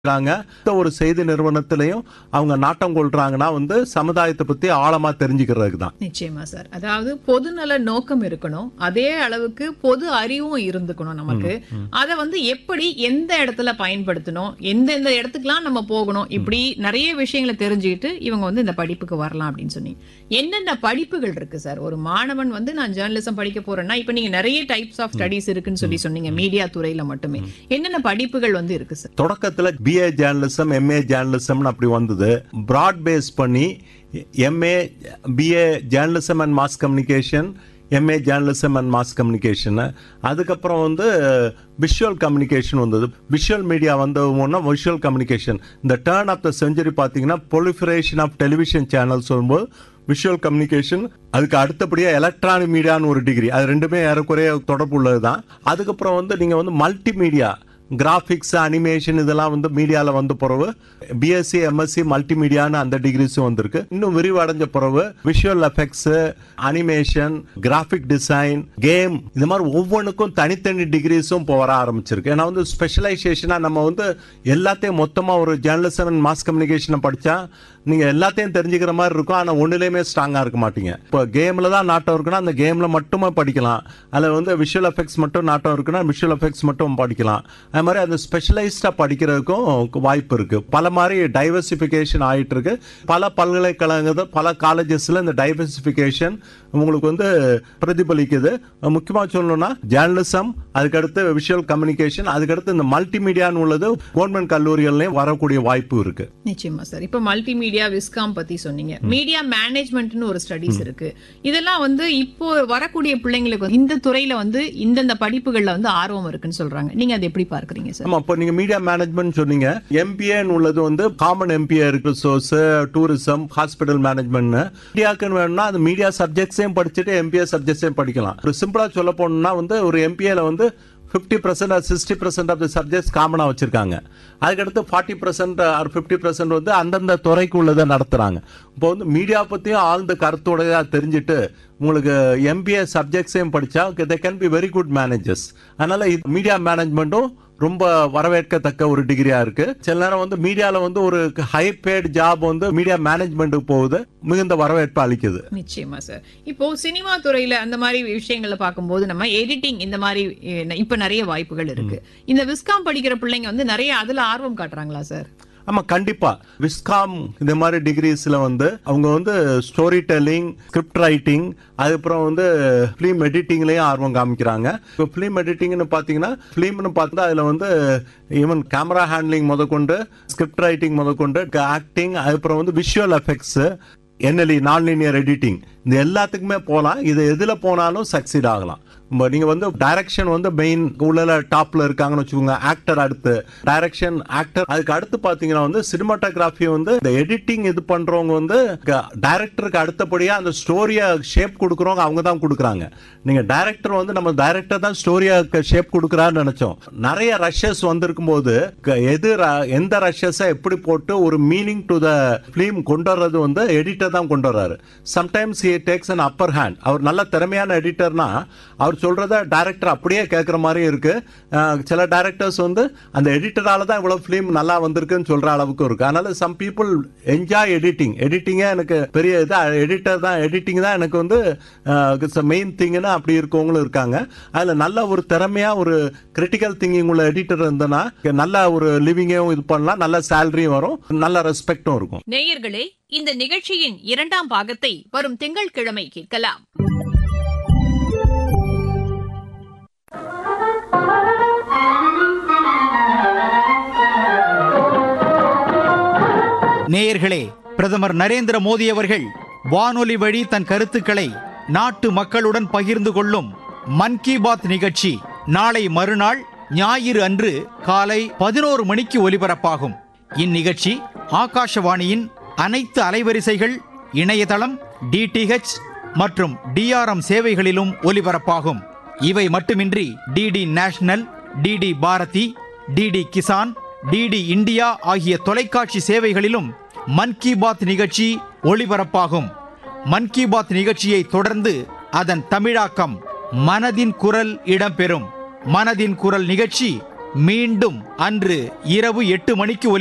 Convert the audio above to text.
இருக்கிறாங்க ஒரு செய்தி நிறுவனத்திலையும் அவங்க நாட்டம் கொள்றாங்கன்னா வந்து சமுதாயத்தை பத்தி ஆழமா தெரிஞ்சுக்கிறதுக்கு தான் நிச்சயமா சார் அதாவது பொதுநல நோக்கம் இருக்கணும் அதே அளவுக்கு பொது அறிவும் இருந்துக்கணும் நமக்கு அதை வந்து எப்படி எந்த இடத்துல பயன்படுத்தணும் எந்தெந்த இடத்துக்குலாம் நம்ம போகணும் இப்படி நிறைய விஷயங்களை தெரிஞ்சுக்கிட்டு இவங்க வந்து இந்த படிப்புக்கு வரலாம் அப்படின்னு சொன்னீங்க என்னென்ன படிப்புகள் இருக்கு சார் ஒரு மாணவன் வந்து நான் ஜேர்னலிசம் படிக்க போறேன்னா இப்ப நீங்க நிறைய டைப்ஸ் ஆஃப் ஸ்டடிஸ் இருக்குன்னு சொல்லி சொன்னீங்க மீடியா துறையில மட்டுமே என்னென்ன படிப்புகள் வந்து இருக்கு சார் தொடக்கத்துல பிஏ ஜேர்னலிசம் எம்ஏ ஜேர்னலிசம்னு அப்படி வந்தது ப்ராட் பேஸ் பண்ணி MA BA journalism and mass communication MA journalism and mass communication அதுக்கப்புறம் வந்து விஷுவல் கம்யூனிகேஷன் வந்தது விஷுவல் மீடியா வந்தோம்னா விஷுவல் கம்யூனிகேஷன் இந்த டேர்ன் ஆஃப் த செஞ்சுரி பார்த்தீங்கன்னா பொலிஃபரேஷன் ஆஃப் டெலிவிஷன் சேனல்ஸ் வரும்போது விஷுவல் கம்யூனிகேஷன் அதுக்கு அடுத்தபடியாக எலக்ட்ரானிக் மீடியான்னு ஒரு டிகிரி அது ரெண்டுமே ஏறக்குறைய தொடர்பு உள்ளது தான் அதுக்கப்புறம் வந்து நீங்கள் வந்து மல்டி மீடியா கிராஃபிக்ஸ் அனிமேஷன் இதெல்லாம் வந்து மீடியாவில் வந்த பிறகு பிஎஸ்சி எம்எஸ்சி மல்டிமீடியான்னு அந்த டிகிரிஸும் வந்திருக்கு இன்னும் விரிவடைஞ்ச பிறகு visual effects animation graphic design game இந்த மாதிரி ஒவ்வொன்றுக்கும் தனித்தனி டிகிரிஸும் இப்போ வர ஆரம்பிச்சிருக்கு ஏன்னா வந்து ஸ்பெஷலைசேஷனாக நம்ம வந்து எல்லாத்தையும் மொத்தமாக ஒரு ஜேர்னலிசம் அண்ட் மாஸ் கம்யூனிகேஷனை படித்தா நீங்கள் எல்லாத்தையும் தெரிஞ்சுக்கிற மாதிரி இருக்கும் ஆனால் ஒன்றுலேயுமே ஸ்ட்ராங்காக இருக்க மாட்டீங்க இப்போ கேமில் தான் நாட்டம் இருக்குன்னா அந்த கேமில் மட்டுமே படிக்கலாம் அதில் வந்து விஷுவல் எஃபெக்ட்ஸ் மட்டும் நாட்டம் இருக்குன்னா விஷுவல் எஃபெக்ட்ஸ் மட்டும் படிக்கலாம் அது மாதிரி அந்த ஸ்பெஷலைஸ்டாக படிக்கிறதுக்கும் வாய்ப்பு இருக்குது பல மாதிரி டைவர்சிஃபிகேஷன் ஆகிட்டு இருக்கு பல பல்கலைக்கழகங்கள் பல காலேஜஸில் இந்த டைவர்சிஃபிகேஷன் உங்களுக்கு வந்து பிரதிபலிக்குது முக்கியமாக சொல்லணும்னா ஜேர்னலிசம் அதுக்கடுத்து விஷுவல் கம்யூனிகேஷன் அதுக்கடுத்து இந்த மல்டிமீடியான்னு உள்ளது கவர்மெண்ட் கல்லூரிகள்லையும் வரக்கூடிய வாய்ப்பு இருக்கு நிச்சயமா சார் இப்ப மல்டிமீடியா விஸ்காம் பத்தி சொன்னீங்க மீடியா மேனேஜ்மெண்ட்னு ஒரு ஸ்டடிஸ் இருக்கு இதெல்லாம் வந்து இப்போ வரக்கூடிய பிள்ளைங்களுக்கு வந்து இந்த துறையில வந்து இந்தந்த படிப்புகள்ல வந்து ஆர்வம் இருக்குன்னு சொல்றாங்க நீங்க அதை எப்படி பார்க்கறீங்க சார் ஆமா இப்போ நீங்க மீடியா மேனேஜ்மெண்ட் சொன்னீங்க எம்பிஏன்னு உள்ளது வந்து காமன் எம்பிஏ இருக்கு சோர்ஸ் டூரிசம் ஹாஸ்பிட்டல் மேனேஜ்மெண்ட் மீடியாக்குன்னு வேணும்னா அந்த மீடியா சப்ஜெக்ட்ஸையும் படிச்சுட்டு எம்பிஏ சப்ஜெக்ட்ஸையும் படிக்கலாம் ஒரு சிம்பிளா சொல்ல போனோம்னா வந்து ஒரு எம்பிஏல வந்து fifty percent or sixty percent of the subjects காமனாக வச்சிருக்காங்க அதுக்கடுத்து forty percent or fifty percent வந்து அந்தந்த துறைக்கு உள்ளதை நடத்துகிறாங்க இப்போ வந்து மீடியா பற்றியும் ஆழ்ந்த கருத்துடையதாக தெரிஞ்சுட்டு உங்களுக்கு எம்பிஏ சப்ஜெக்ட்ஸையும் படித்தா they can be very good managers அதனால் மீடியா மேனேஜ்மெண்ட்டும் ரொம்ப வரவேற்கத்தக்க ஒரு டிகிரியா இருக்கு சில நேரம் வந்து மீடியால வந்து ஒரு ஹை பேட் ஜாப் வந்து மீடியா மேனேஜ்மெண்ட்டுக்கு போகுது மிகுந்த வரவேற்பு அளிக்குது நிச்சயமா சார் இப்போ சினிமா துறையில அந்த மாதிரி விஷயங்களை பார்க்கும்போது நம்ம எடிட்டிங் இந்த மாதிரி அஹ், இப்ப நிறைய வாய்ப்புகள் இருக்கு இந்த விஸ்காம் படிக்கிற பிள்ளைங்க வந்து நிறைய அதுல ஆர்வம் காட்டுறாங்களா சார் ஆமா கண்டிப்பா விஸ்காம் இந்த மாதிரி டிகிரிஸ்ல வந்து அவங்க வந்து ஸ்டோரி டெல்லிங் ஸ்கிரிப்ட் ரைட்டிங் அதுக்கப்புறம் வந்து ஃபிலிம் எடிட்டிங்லயும் ஆர்வம் காமிக்கிறாங்க இப்போ ஃபிலிம் எடிட்டிங்னு பார்த்தீங்கன்னா ஃபிலிம்னு பார்த்தா அதில் வந்து ஈவன் கேமரா ஹேண்ட்லிங் முதற்கொண்டு ஸ்கிரிப்ட் ரைட்டிங் முதற்கொண்டு ஆக்டிங் அதுக்கப்புறம் வந்து விஷுவல் எஃபெக்ட்ஸ் என்எல்இ நான் லீனியர் எடிட்டிங் இந்த எல்லாத்துக்குமே போகலாம் இது எதில் போனாலும் சக்சீட் ஆகலாம் இப்போ நீங்க வந்து டைரக்ஷன் வந்து மெயின் உள்ள டாப்ல இருக்காங்கன்னு வச்சுக்கோங்க ஆக்டர் அடுத்து டைரக்ஷன் ஆக்டர் அதுக்கு அடுத்து பாத்தீங்கன்னா வந்து சினிமாட்டோகிராஃபி வந்து இந்த எடிட்டிங் இது பண்றவங்க வந்து டைரக்டருக்கு அடுத்தபடியா அந்த ஸ்டோரியை ஷேப் கொடுக்குறவங்க அவங்க தான் கொடுக்குறாங்க நீங்க டைரக்டர் வந்து நம்ம டைரக்டர் தான் ஸ்டோரியா ஷேப் கொடுக்குறான்னு நினைச்சோம் நிறைய ரஷ்யஸ் வந்திருக்கும் போது க- எது ர- எந்த ரஷ்யஸை எப்படி போட்டு ஒரு மீனிங் டு த ஃபிலிம் கொண்டு வர்றது வந்து எடிட்டர் தான் கொண்டு வர்றாரு sometimes he takes an upper hand அவர் நல்ல திறமையான எடிட்டர்னா அவர் சொல்றத டைரக்டர் அப்படியே கேட்குற மாதிரி இருக்கு அஹ் சில டைரக்டர்ஸ் வந்து அந்த எடிட்டரால தான் இவ்வளவு ஃபிலிம் நல்லா வந்திருக்குன்னு சொல்ற அளவுக்கு இருக்கு அதனால சம் பீப்புள் என்ஜாய் எடிட்டிங் எடிட்டிங்கே எனக்கு பெரிய இது எடிட்டர் தான் எடிட்டிங் தான் எனக்கு வந்து மெயின் திங்னு அப்படி இருக்கவங்களும் இருக்காங்க அதுல நல்ல ஒரு திறமையா ஒரு கிரிட்டிக்கல் திங்கிங் உள்ள எடிட்டர் இருந்தனா நல்ல ஒரு லிவிங்கையும் இது பண்ணலாம் நல்ல சேலரியும் வரும் நல்ல ரெஸ்பெக்டும் இருக்கும் நேயர்களே இந்த நிகழ்ச்சியின் இரண்டாம் பாகத்தை வரும் திங்கட்கிழமை கேட்கலாம் நேயர்களே பிரதமர் நரேந்திர மோடி அவர்கள் வானொலி வழி தன் கருத்துக்களை நாட்டு மக்களுடன் பகிர்ந்து கொள்ளும் மன் கி பாத் நிகழ்ச்சி நாளை மறுநாள் ஞாயிறு அன்று காலை பதினோரு மணிக்கு ஒலிபரப்பாகும் இந்நிகழ்ச்சி ஆகாஷவாணியின் அனைத்து அலைவரிசைகள் இணையதளம் டிடிஹெச் மற்றும் டிஆர்எம் சேவைகளிலும் ஒலிபரப்பாகும் இவை மட்டுமின்றி DD National DD Bharati DD Kisan DD India ஆகிய தொலைக்காட்சி சேவைகளிலும் மன் கி பாத் நிகழ்ச்சி ஒளிபரப்பாகும் மன் கி பாத் நிகழ்ச்சியை தொடர்ந்து அதன் தமிழாக்கம் மனதின் குரல் இடம்பெறும் மனதின் குரல் நிகழ்ச்சி மீண்டும் அன்று இரவு எட்டு மணிக்கு ஒலி